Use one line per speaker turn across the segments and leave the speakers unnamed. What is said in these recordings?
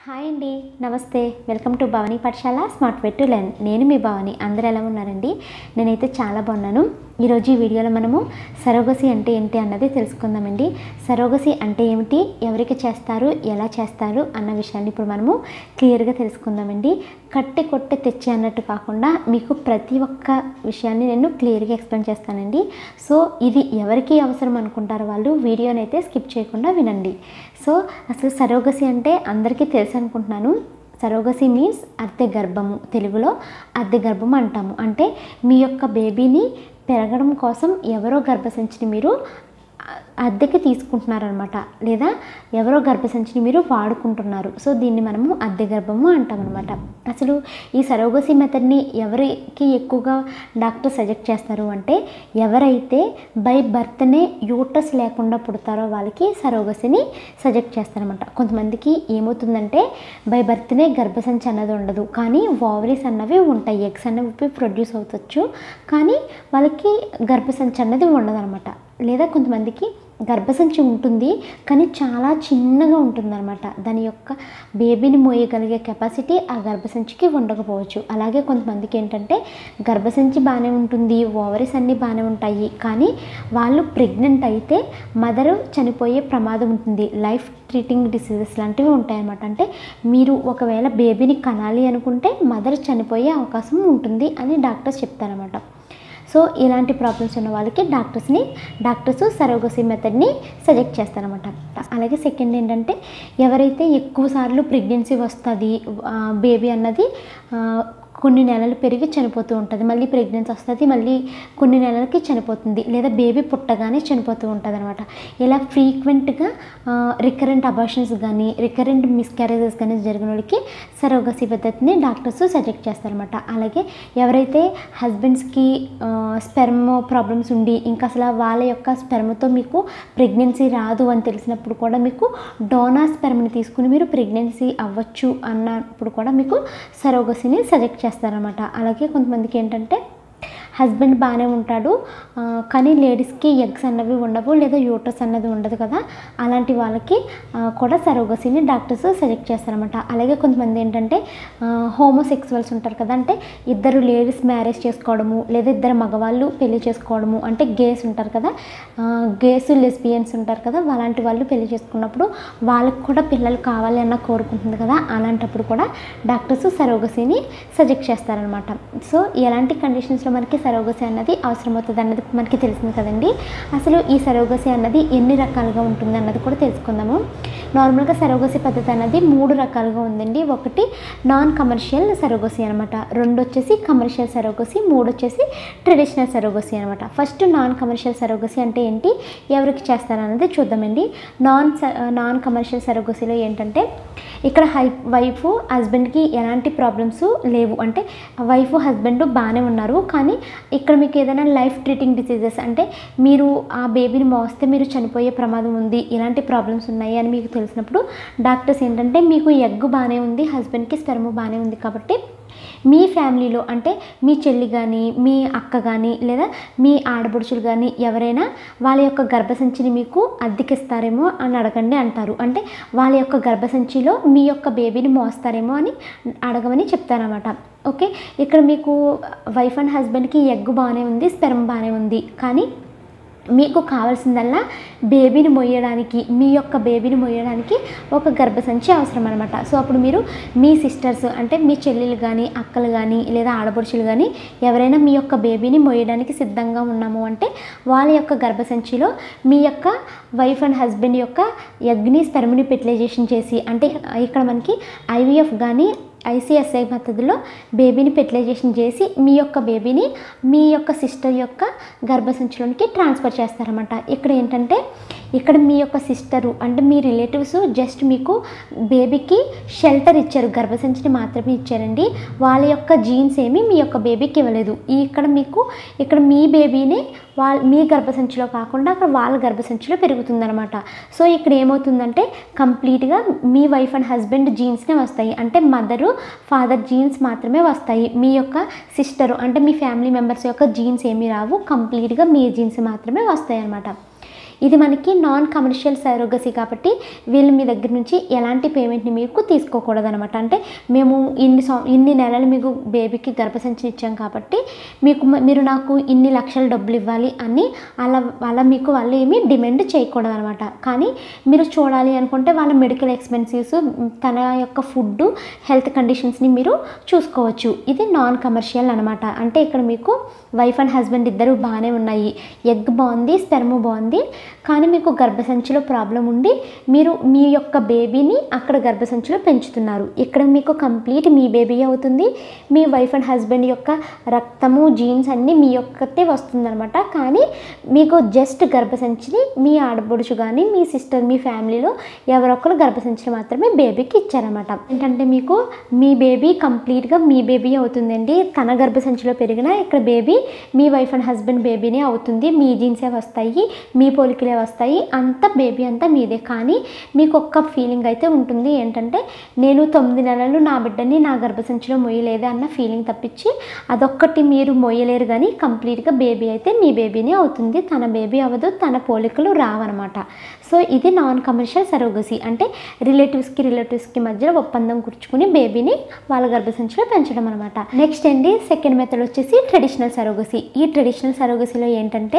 hi అండి నమస్తే welcome to Bhavani పాఠశాల స్మార్ట్ వే టు లెర్న్ నేను మీ భవాని అందరూ ఎలా ఉన్నారండి నేనైతే చాలా బాగున్నాను ఈరోజు ఈ వీడియోలో మనము సరోగసి అంటే ఏంటి అన్నది తెలుసుకుందామండి సరోగసి అంటే ఏమిటి ఎవరికి చేస్తారు ఎలా చేస్తారు అన్న విషయాన్ని ఇప్పుడు మనము క్లియర్గా తెలుసుకుందామండి కట్టె కొట్టె తెచ్చి అన్నట్టు కాకుండా మీకు ప్రతి ఒక్క విషయాన్ని నేను క్లియర్గా ఎక్స్ప్లెయిన్ చేస్తానండి సో ఇది ఎవరికి అవసరం అనుకుంటారో వాళ్ళు వీడియోని అయితే స్కిప్ చేయకుండా వినండి సో అసలు సరోగసి అంటే అందరికీ తెలుసు అనుకుంటున్నాను సరోగసి మీన్స్ అద్దె గర్భము తెలుగులో అద్దె గర్భం అంటాము అంటే మీ యొక్క బేబీని పెరగడం కోసం ఎవరో గర్భసంచిని మీరు అ- అద్దెకి తీసుకుంటున్నారనమాట లేదా ఎవరో గర్భసంచిని మీరు వాడుకుంటున్నారు సో దీన్ని మనము అద్దె గర్భము అంటాం అనమాట అసలు ఈ సరోగసి మెథడ్ని ఎవరికి ఎక్కువగా డాక్టర్ సజెక్ట్ చేస్తారు అంటే ఎవరైతే బై బర్త్నే యూటస్ లేకుండా పుడతారో వాళ్ళకి సరోగసిని సజెక్ట్ చేస్తారనమాట కొంతమందికి ఏమవుతుందంటే బై బర్త్నే గర్భసంచి అన్నది ఉండదు కానీ ఓవరీస్ అన్నవి ఉంటాయి ఎగ్స్ అన్నవి ప్రొడ్యూస్ అవుతచ్చు కానీ వాళ్ళకి గర్భసంచి అన్నది ఉండదన్నమాట లేదా కొంతమందికి గర్భసంచి ఉంటుంది కానీ చాలా చిన్నగా ఉంటుందన్నమాట దాని యొక్క బేబీని మోయగలిగే కెపాసిటీ ఆ గర్భసంచికి ఉండకపోవచ్చు అలాగే కొంతమందికి ఏంటంటే గర్భసంచి బాగానే ఉంటుంది ఓవరీస్ అన్నీ బాగానే ఉంటాయి కానీ వాళ్ళు ప్రెగ్నెంట్ అయితే మదరు చనిపోయే ప్రమాదం ఉంటుంది లైఫ్ ట్రీటింగ్ డిసీజెస్ లాంటివి ఉంటాయన్నమాట అంటే మీరు ఒకవేళ బేబీని కనాలి అనుకుంటే మదర్ చనిపోయే అవకాశం ఉంటుంది అని డాక్టర్స్ చెప్తారన్నమాట సో ఇలాంటి ప్రాబ్లమ్స్ ఉన్న వాళ్ళకి డాక్టర్స్ని డాక్టర్స్ సరోగసి మెథడ్ని సజెక్ట్ చేస్తారనమాట అలాగే సెకండ్ ఏంటంటే ఎవరైతే ఎక్కువ సార్లు ప్రెగ్నెన్సీ వస్తుంది బేబీ అన్నది ఆ, కొన్ని నెలలు పెరిగి చనిపోతూ ఉంటుంది మళ్ళీ ప్రెగ్నెన్సీ వస్తుంది మళ్ళీ కొన్ని నెలలకి చనిపోతుంది లేదా బేబీ పుట్టగానే చనిపోతూ ఉంటుంది అనమాట ఇలా ఫ్రీక్వెంట్గా రికరెంట్ అబార్షన్స్ కానీ రికరెంట్ మిస్క్యారేజెస్ కానీ జరిగిన వాళ్ళకి సరోగసి పద్ధతిని డాక్టర్స్ సజెక్ట్ చేస్తారనమాట అలాగే ఎవరైతే హస్బెండ్స్కి స్పెర్మ్ ప్రాబ్లమ్స్ ఉండి ఇంకా అసలు వాళ్ళ యొక్క స్పెర్మ్తో మీకు ప్రెగ్నెన్సీ రాదు అని తెలిసినప్పుడు కూడా మీకు డోనా స్పెర్మ్ని తీసుకుని మీరు ప్రెగ్నెన్సీ అవ్వచ్చు అన్నప్పుడు కూడా మీకు సరోగసిని సజెక్ట్ చేస్తారనమాట అలాగే కొంతమందికి ఏంటంటే హస్బెండ్ బాగానే ఉంటాడు ఆ, కానీ లేడీస్కి ఎగ్స్ అన్నవి ఉండవు లేదా యూటర్స్ అన్నది ఉండదు కదా అలాంటి వాళ్ళకి ఆ, కూడా సరోగసిని డాక్టర్స్ సజెక్ట్ చేస్తారనమాట అలాగే కొంతమంది ఏంటంటే హోమోసెక్సువల్స్ ఉంటారు కదా అంటే ఇద్దరు లేడీస్ మ్యారేజ్ చేసుకోవడము లేదా ఇద్దరు మగవాళ్ళు పెళ్లి చేసుకోవడము అంటే గేస్ ఉంటారు కదా గేస్ లెస్బియన్స్ ఉంటారు కదా అలాంటి వాళ్ళు పెళ్లి చేసుకున్నప్పుడు వాళ్ళకి కూడా పిల్లలు కావాలి అన్న కోరుకుంటుంది కదా అలాంటప్పుడు కూడా డాక్టర్స్ సరోగసిని సజెక్ట్ చేస్తారనమాట సో ఎలాంటి కండిషన్స్లో మనకి సరోగసి అన్నది అవసరమవుతుంది అన్నది మనకి తెలిసింది కదండి అసలు ఈ సరోగసి అన్నది ఎన్ని రకాలుగా ఉంటుంది అన్నది కూడా తెలుసుకుందాము నార్మల్గా సరోగసి పద్ధతి అన్నది మూడు రకాలుగా ఉందండి ఒకటి నాన్ కమర్షియల్ సరోగసి అనమాట రెండు వచ్చేసి కమర్షియల్ సరోగసి మూడు వచ్చేసి ట్రెడిషనల్ సరోగసి అనమాట ఫస్ట్ నాన్ కమర్షియల్ సరోగసి అంటే ఏంటి ఎవరికి చేస్తారన్నది చూద్దామండి నాన్ స- నాన్ కమర్షియల్ సరోగసిలో ఏంటంటే ఇక్కడ హై వైఫ్ హస్బెండ్కి ఎలాంటి ప్రాబ్లమ్స్ లేవు అంటే వైఫ్ హస్బెండ్ బాగానే ఉన్నారు కానీ ఇక్కడ మీకు ఏదైనా లైఫ్ ట్రీటింగ్ డిసీజెస్ అంటే మీరు ఆ బేబీని మోస్తే మీరు చనిపోయే ప్రమాదం ఉంది ఇలాంటి ప్రాబ్లమ్స్ ఉన్నాయి అని మీకు తెలిసినప్పుడు డాక్టర్స్ ఏంటంటే మీకు ఎగ్ బాగానే ఉంది హస్బెండ్కి స్పెర్మ్ బాగానే ఉంది కాబట్టి మీ ఫ్యామిలీలో అంటే మీ చెల్లి కానీ మీ అక్క కానీ లేదా మీ ఆడపడుచులు కానీ ఎవరైనా వాళ్ళ యొక్క గర్భసంచిని మీకు అద్దెకిస్తారేమో అని అడగండి అంటారు అంటే వాళ్ళ యొక్క గర్భసంచిలో మీ యొక్క బేబీని మోస్తారేమో అని అడగమని చెప్తారన్నమాట ఓకే ఇక్కడ మీకు వైఫ్ అండ్ హస్బెండ్కి ఎగ్ బాగానే ఉంది స్పెర్మ్ బాగానే ఉంది కానీ మీకు కావాల్సిందల్లా బేబీని మొయ్యడానికి మీ యొక్క బేబీని మొయ్యడానికి ఒక గర్భసంచి అవసరం అనమాట సో అప్పుడు మీరు మీ సిస్టర్స్ అంటే మీ చెల్లెలు కానీ అక్కలు కానీ లేదా ఆడపడుచులు కానీ ఎవరైనా మీ యొక్క బేబీని మొయ్యడానికి సిద్ధంగా ఉన్నాము అంటే వాళ్ళ యొక్క గర్భసంచిలో మీ యొక్క వైఫ్ అండ్ హస్బెండ్ యొక్క ఎగ్ని స్పెర్మ్ని ఫెర్టిలైజేషన్ చేసి అంటే ఇక్కడ మనకి ఐవీఎఫ్ కానీ ఐసిఎస్ఐ పద్ధతిలో బేబీని ఫెర్టిలైజేషన్ చేసి మీ యొక్క బేబీని మీ యొక్క సిస్టర్ యొక్క గర్భసంచిలోనికి ట్రాన్స్ఫర్ చేస్తారన్నమాట ఇక్కడ ఏంటంటే ఇక్కడ మీ యొక్క సిస్టరు అంటే మీ రిలేటివ్స్ జస్ట్ మీకు బేబీకి షెల్టర్ ఇచ్చారు గర్భసంచిని మాత్రమే ఇచ్చారండి వాళ్ళ యొక్క జీన్స్ ఏమి మీ యొక్క బేబీకి ఇవ్వలేదు ఈ ఇక్కడ మీకు ఇక్కడ మీ బేబీని వాళ్ళ మీ గర్భసంచిలో కాకుండా అక్కడ వాళ్ళ గర్భసంచిలో పెరుగుతుందన్నమాట సో ఇక్కడ ఏమవుతుందంటే కంప్లీట్గా మీ వైఫ్ అండ్ హస్బెండ్ జీన్స్నే వస్తాయి అంటే మదరు ఫాదర్ జీన్స్ మాత్రమే వస్తాయి మీ యొక్క సిస్టరు అంటే మీ ఫ్యామిలీ మెంబర్స్ యొక్క జీన్స్ ఏమీ రావు కంప్లీట్గా మీ జీన్స్ మాత్రమే వస్తాయి అన్నమాట ఇది మనకి నాన్ కమర్షియల్ సరోగసీ కాబట్టి వీళ్ళు మీ దగ్గర నుంచి ఎలాంటి పేమెంట్ని మీకు తీసుకోకూడదు అనమాట అంటే మేము ఇన్ని సం ఇన్ని నెలలు మీకు బేబీకి గర్భసంచిని ఇచ్చాం కాబట్టి మీకు మ- మీరు నాకు ఇన్ని లక్షల డబ్బులు ఇవ్వాలి అని అలా అలా మీకు వాళ్ళు ఏమీ డిమాండ్ చేయకూడదు అనమాట కానీ మీరు చూడాలి అనుకుంటే వాళ్ళ మెడికల్ ఎక్స్పెన్సెస్ తన యొక్క ఫుడ్ హెల్త్ కండిషన్స్ని మీరు చూసుకోవచ్చు ఇది నాన్ కమర్షియల్ అనమాట అంటే ఇక్కడ మీకు వైఫ్ అండ్ హస్బెండ్ ఇద్దరు బాగానే ఉన్నాయి ఎగ్ బాగుంది స్పెర్మ్ బాగుంది కానీ మీకు గర్భసంచిలో ప్రాబ్లం ఉండి మీరు మీ యొక్క బేబీని అక్కడ గర్భసంచిలో పెంచుతున్నారు ఇక్కడ మీకు కంప్లీట్ మీ బేబీ అవుతుంది మీ వైఫ్ అండ్ హస్బెండ్ యొక్క రక్తము జీన్స్ అన్నీ మీ యొక్కతే వస్తుందన్నమాట కానీ మీకు జస్ట్ గర్భసంచిని మీ ఆడబడుచు కానీ మీ సిస్టర్ మీ ఫ్యామిలీలో ఎవరొకరు గర్భసంచిని మాత్రమే బేబీకి ఇచ్చారన్నమాట ఏంటంటే మీకు మీ బేబీ కంప్లీట్గా మీ బేబీ అవుతుందండి తన గర్భసంచిలో పెరిగిన ఇక్కడ బేబీ మీ వైఫ్ అండ్ హస్బెండ్ బేబీనే అవుతుంది మీ జీన్సే వస్తాయి మీ పోలికలే వస్తాయి అంత బేబీ అంతా మీదే కానీ మీకు ఒక్క ఫీలింగ్ అయితే ఉంటుంది ఏంటంటే నేను తొమ్మిది నెలలు నా బిడ్డని నా గర్భసంచిలో మొయ్యలేదే అన్న ఫీలింగ్ తప్పించి అదొక్కటి మీరు మొయ్యలేరు కానీ కంప్లీట్గా బేబీ అయితే మీ బేబీనే అవుతుంది తన బేబీ అవ్వదు తన పోలికలు రావన్నమాట సో ఇది నాన్ కమర్షియల్ సరోగసీ అంటే రిలేటివ్స్కి రిలేటివ్స్కి మధ్య ఒప్పందం కూర్చుకుని బేబీని వాళ్ళ గర్భసంచిలో పెంచడం అనమాట నెక్స్ట్ అండి సెకండ్ మెథడ్ వచ్చేసి ట్రెడిషనల్ సరోగసీ ఈ ట్రెడిషనల్ సరోగసీలో ఏంటంటే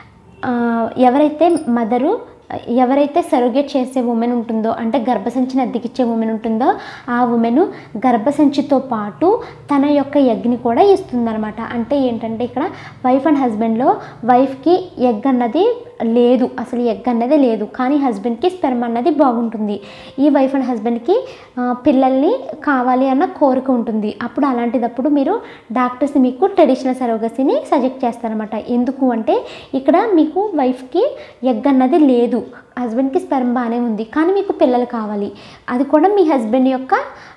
ఆ, ఎవరైతే మదరు ఎవరైతే సరోగేట్ చేసే ఉమెన్ ఉంటుందో అంటే గర్భసంచిని అద్దెకిచ్చే ఉమెన్ ఉంటుందో ఆ ఉమెన్ గర్భసంచితో పాటు తన యొక్క ఎగ్ని కూడా ఇస్తుందన్నమాట అంటే ఏంటంటే ఇక్కడ వైఫ్ అండ్ హస్బెండ్లో వైఫ్కి ఎగ్ అన్నది లేదు అసలు ఎగ్ అన్నది లేదు కానీ హస్బెండ్కి స్పెర్మ్ అన్నది బాగుంటుంది ఈ వైఫ్ అండ్ హస్బెండ్కి ఆ, పిల్లల్ని కావాలి అన్న కోరిక ఉంటుంది అప్పుడు అలాంటిదప్పుడు మీరు డాక్టర్స్ మీకు ట్రెడిషనల్ సరోగసీని సజెక్ట్ చేస్తారనమాట ఎందుకు అంటే ఇక్కడ మీకు వైఫ్కి ఎగ్ అన్నది లేదు హస్బెండ్కి స్పెర్మ్ బాగానే ఉంది కానీ మీకు పిల్లలు కావాలి అది కూడా మీ హస్బెండ్ యొక్క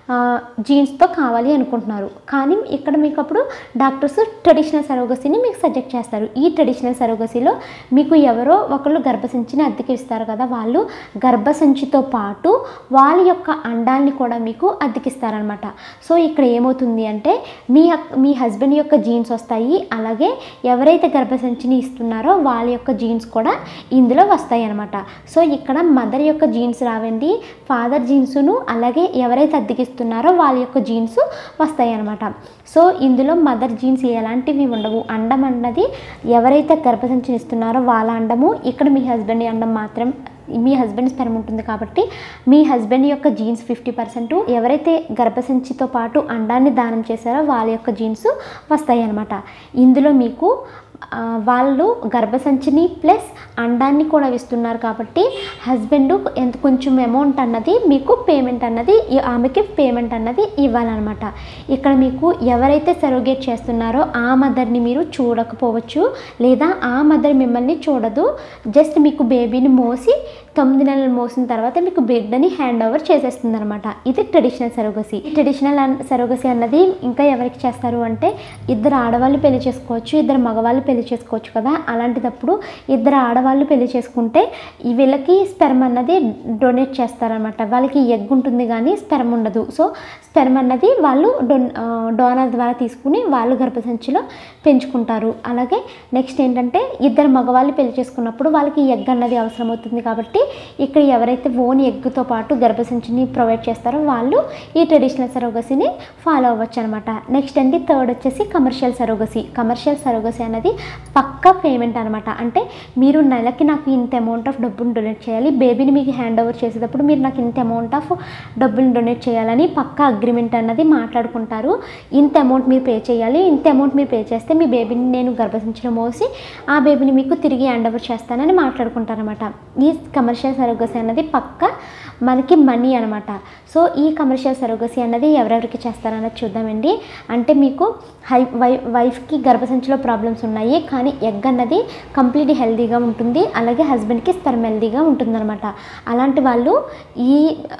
జీన్స్తో కావాలి అనుకుంటున్నారు కానీ ఇక్కడ మీకు అప్పుడు డాక్టర్స్ ట్రెడిషనల్ సరోగసీని మీకు సజెక్ట్ చేస్తారు ఈ ట్రెడిషనల్ సరోగసీలో మీకు ఎవరో ఒకళ్ళు గర్భసంచిని అద్దెకి ఇస్తారు కదా వాళ్ళు గర్భసంచితో పాటు వాళ్ళ యొక్క అండాల్ని కూడా మీకు అద్దెకిస్తారనమాట సో ఇక్కడ ఏమవుతుంది అంటే మీ హక్- మీ హస్బెండ్ యొక్క జీన్స్ వస్తాయి అలాగే ఎవరైతే గర్భసంచిని ఇస్తున్నారో వాళ్ళ యొక్క జీన్స్ కూడా ఇందులో వస్తాయి అనమాట సో ఇక్కడ మదర్ యొక్క జీన్స్ రావండి ఫాదర్ జీన్సును అలాగే ఎవరైతే అద్దెకిస్తున్నారో వాళ్ళ యొక్క జీన్స్ వస్తాయి అనమాట సో ఇందులో మదర్ జీన్స్ ఎలాంటివి ఉండవు అండం అన్నది ఎవరైతే గర్భసంచిని ఇస్తున్నారో వాళ్ళ అండము ఇక్కడ మీ హస్బెండ్ అండం మాత్రం మీ హస్బెండ్ స్పెర్మ్ ఉంటుంది కాబట్టి మీ హస్బెండ్ యొక్క జీన్స్ ఫిఫ్టీ పర్సెంట్ ఎవరైతే గర్భసంచితో పాటు అండాన్ని దానం చేశారో వాళ్ళ యొక్క జీన్స్ వస్తాయి అన్నమాట ఇందులో మీకు ఆ, వాళ్ళు గర్భసంచిని ప్లస్ అండాన్ని కూడా ఇస్తున్నారు కాబట్టి హస్బెండ్ ఎంత కొంచెం అమౌంట్ అన్నది మీకు పేమెంట్ అన్నది ఈ- ఆమెకి పేమెంట్ అన్నది ఇవ్వాలన్నమాట ఇక్కడ మీకు ఎవరైతే సరోగేట్ చేస్తున్నారో ఆ మదర్ని మీరు చూడకపోవచ్చు లేదా ఆ మదర్ మిమ్మల్ని చూడదు జస్ట్ మీకు బేబీని మోసి తొమ్మిది నెలలు మోసిన తర్వాత మీకు బిడ్డని హ్యాండ్ ఓవర్ చేసేస్తుంది అనమాట ఇది ట్రెడిషనల్ సరోగసీ ట్రెడిషనల్ సరోగసీ అన్నది ఇంకా ఎవరికి చేస్తారు అంటే ఇద్దరు ఆడవాళ్ళు పెళ్లి చేసుకోవచ్చు ఇద్దరు మగవాళ్ళు పెళ్లి చేసుకోవచ్చు కదా అలాంటిదప్పుడు ఇద్దరు ఆడవాళ్ళు పెళ్లి చేసుకుంటే ఈ వీళ్ళకి స్పెర్మ్ అన్నది డొనేట్ చేస్తారనమాట వాళ్ళకి ఎగ్ ఉంటుంది కానీ స్పెర్మ్ ఉండదు సో స్పెర్మ్ అన్నది వాళ్ళు డొన్ డోనర్ ద్వారా తీసుకుని వాళ్ళు గర్భసంచిలో పెంచుకుంటారు అలాగే నెక్స్ట్ ఏంటంటే ఇద్దరు మగవాళ్ళు పెళ్లి చేసుకున్నప్పుడు వాళ్ళకి ఎగ్ అన్నది అవసరం అవుతుంది కాబట్టి ఇక్కడ ఎవరైతే ఓన్ ఎగ్తో పాటు గర్భసంచిని ప్రొవైడ్ చేస్తారో వాళ్ళు ఈ ట్రెడిషనల్ సరోగసీని ఫాలో అవ్వచ్చు అనమాట నెక్స్ట్ అండి థర్డ్ వచ్చేసి కమర్షియల్ సరోగసీ కమర్షియల్ సరోగసీ అనేది పక్కా పేమెంట్ అనమాట అంటే మీరు నెలకి నాకు ఇంత అమౌంట్ ఆఫ్ డబ్బును డొనేట్ చేయాలి బేబీని మీకు హ్యాండ్ ఓవర్ చేసేటప్పుడు మీరు నాకు ఇంత అమౌంట్ ఆఫ్ డబ్బుని డొనేట్ చేయాలని పక్కా అగ్రిమెంట్ అన్నది మాట్లాడుకుంటారు ఇంత అమౌంట్ మీరు పే చేయాలి ఇంత అమౌంట్ మీరు పే చేస్తే మీ బేబీని నేను గర్భసంచిలో మోసి ఆ బేబీని మీకు తిరిగి హ్యాండ్ ఓవర్ చేస్తానని మాట్లాడుకుంటారనమాట ఈ కమర్షియల్ సరోగసీ అన్నది పక్క మనకి మనీ అనమాట సో ఈ కమర్షియల్ సరోగసీ అన్నది ఎవరెవరికి చేస్తారన్నది చూద్దామండి అంటే మీకు హై వై వైఫ్కి గర్భసంచిలో ప్రాబ్లమ్స్ ఉన్నాయి కానీ ఎగ్ అన్నది కంప్లీట్ హెల్తీగా ఉంటుంది అలాగే హస్బెండ్కి స్పెర్మ్ హెల్తీగా ఉంటుందన్నమాట అలాంటి వాళ్ళు ఈ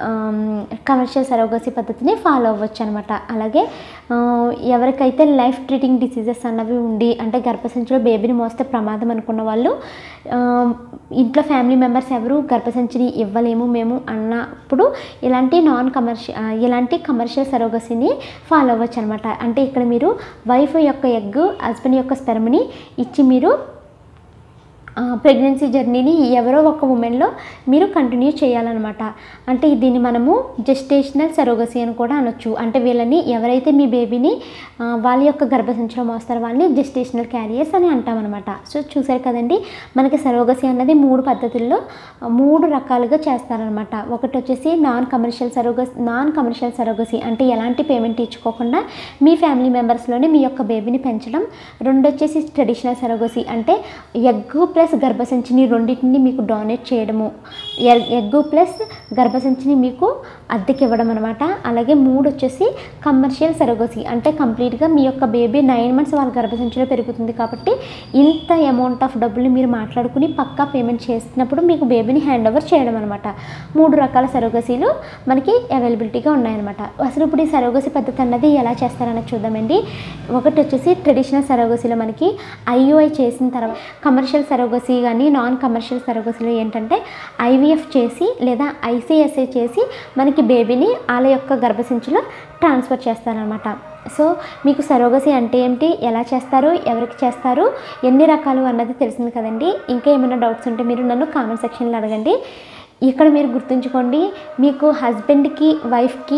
కమర్షియల్ సరోగసీ పద్ధతిని ఫాలో అవ్వచ్చు అనమాట అలాగే ఆ, ఎవరికైతే లైఫ్ ట్రీటింగ్ డిసీజెస్ అన్నవి ఉండి అంటే గర్భసంచిలో బేబీని మోస్తే ప్రమాదం అనుకున్న వాళ్ళు ఆ, ఇంట్లో ఫ్యామిలీ మెంబర్స్ ఎవరు గర్భసంచిని ఇవ్వలేము మేము అన్నప్పుడు ఇలాంటి నాన్ కమర్షియల్ ఇలాంటి కమర్షియల్ సరోగసీని ఫాలో అవ్వచ్చు అనమాట అంటే ఇక్కడ మీరు వైఫ్ యొక్క ఎగ్ హస్బెండ్ యొక్క స్పెర్మ్ని ఇచ్చి మీరు ప్రెగ్నెన్సీ జర్నీని ఎవరో ఒక ఉమెన్లో మీరు కంటిన్యూ చేయాలన్నమాట అంటే దీన్ని మనము జెస్టేషనల్ సరోగసీ అని కూడా అనొచ్చు అంటే వీళ్ళని ఎవరైతే మీ బేబీని ఆ, వాళ్ళ యొక్క గర్భసంచిలో మోస్తారో వాళ్ళని జెస్టేషనల్ క్యారియర్స్ అని అంటామన్నమాట సో చూసారు కదండి మనకి సరోగసీ అన్నది మూడు పద్ధతుల్లో ఆ, మూడు రకాలుగా చేస్తారనమాట ఒకటి వచ్చేసి non commercial surrogacy non commercial surrogacy అంటే ఎలాంటి పేమెంట్ ఇచ్చుకోకుండా మీ ఫ్యామిలీ మెంబర్స్లోనే మీ యొక్క బేబీని పెంచడం రెండు వచ్చేసి ట్రెడిషనల్ సరోగసీ అంటే ఎగ్ ప్లస్ గర్భసంచిని రెండింటిని మీకు డొనేట్ చేయడము ఎగ్ ఎగ్ ప్లస్ గర్భసంచిని మీకు అద్దెకి ఇవ్వడం అనమాట అలాగే మూడు వచ్చేసి కమర్షియల్ సరోగసీ అంటే కంప్లీట్గా మీ యొక్క బేబీ నైన్ మంత్స్ వాళ్ళ గర్భసంచిలో పెరుగుతుంది కాబట్టి ఇంత అమౌంట్ ఆఫ్ డబ్బులు మీరు మాట్లాడుకుని పక్కా పేమెంట్ చేసినప్పుడు మీకు బేబీని హ్యాండ్ ఓవర్ చేయడం అనమాట మూడు రకాల సరోగసీలు మనకి అవైలబిలిటీగా ఉన్నాయన్నమాట అసలు ఇప్పుడు ఈ సరోగసి పద్ధతి అన్నది ఎలా చేస్తారన్నది చూద్దామండి ఒకటి వచ్చేసి ట్రెడిషనల్ సరోగసీలో మనకి ఐయుఐ చేసిన తర్వాత కమర్షియల్ సరోగసీ కానీ నాన్ కమర్షియల్ సరోగసీలో ఏంటంటే ఐవీఎఫ్ చేసి లేదా ఐసిఎస్ఐ చేసి మనకి బేబీని వాళ్ళ యొక్క గర్భసంచిలో ట్రాన్స్ఫర్ చేస్తారనమాట సో మీకు సరోగసి అంటే ఏంటి ఎలా చేస్తారు ఎవరికి చేస్తారు ఎన్ని రకాలు అన్నది తెలిసింది కదండి ఇంకా ఏమైనా డౌట్స్ ఉంటే మీరు నన్ను కామెంట్ సెక్షన్లో అడగండి ఇక్కడ మీరు గుర్తుంచుకోండి మీకు హస్బెండ్కి వైఫ్కి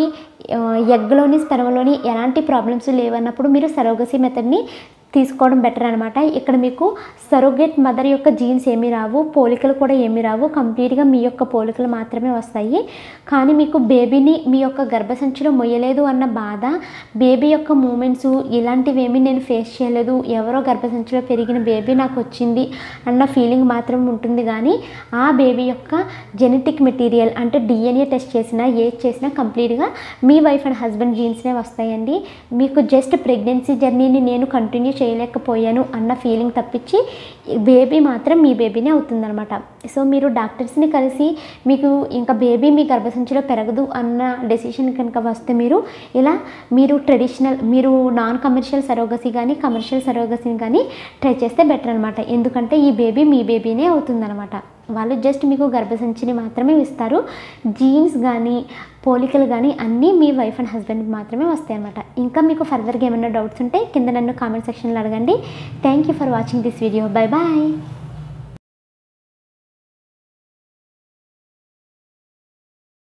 ఎగ్లోని స్పెరమలోని ఎలాంటి ప్రాబ్లమ్స్ లేవన్నప్పుడు మీరు సరోగసి మెథడ్ని తీసుకోవడం బెటర్ అనమాట ఇక్కడ మీకు సరోగేట్ మదర్ యొక్క జీన్స్ ఏమీ రావు పోలికలు కూడా ఏమీ రావు కంప్లీట్గా మీ యొక్క పోలికలు మాత్రమే వస్తాయి కానీ మీకు బేబీని మీ యొక్క గర్భసంచిలో మొయ్యలేదు అన్న బాధ బేబీ యొక్క మూమెంట్స్ ఇలాంటివి ఏమీ నేను ఫేస్ చేయలేదు ఎవరో గర్భసంచిలో పెరిగిన బేబీ నాకు వచ్చింది అన్న ఫీలింగ్ మాత్రం ఉంటుంది కానీ ఆ బేబీ యొక్క జెనెటిక్ మెటీరియల్ అంటే డిఎన్ఏ టెస్ట్ చేసినా ఏది చేసినా కంప్లీట్గా మీ వైఫ్ అండ్ హస్బెండ్ జీన్స్నే వస్తాయండి మీకు జస్ట్ ప్రెగ్నెన్సీ జర్నీని నేను కంటిన్యూ చేయలేకపోయాను అన్న ఫీలింగ్ తప్పించి బేబీ మాత్రం మీ బేబీనే అవుతుందన్నమాట సో మీరు డాక్టర్స్ని కలిసి మీకు ఇంకా బేబీ మీ గర్భసంచిలో పెరగదు అన్న డెసిషన్ కనుక వస్తే మీరు ఇలా మీరు ట్రెడిషనల్ మీరు నాన్ కమర్షియల్ సరోగసీ కానీ కమర్షియల్ సరోగసీని కానీ ట్రై చేస్తే బెటర్ అనమాట ఎందుకంటే ఈ బేబీ మీ బేబీనే అవుతుందన్నమాట వాళ్ళు జస్ట్ మీకు గర్భసంచిని మాత్రమే ఇస్తారు జీన్స్ కానీ పోలికలు కానీ అన్నీ మీ వైఫ్ అండ్ హస్బెండ్కి మాత్రమే వస్తాయి అనమాట ఇంకా మీకు ఫర్దర్గా ఏమైనా డౌట్స్ ఉంటే కింద నన్ను కామెంట్ సెక్షన్లో అడగండి thank you for watching this video bye bye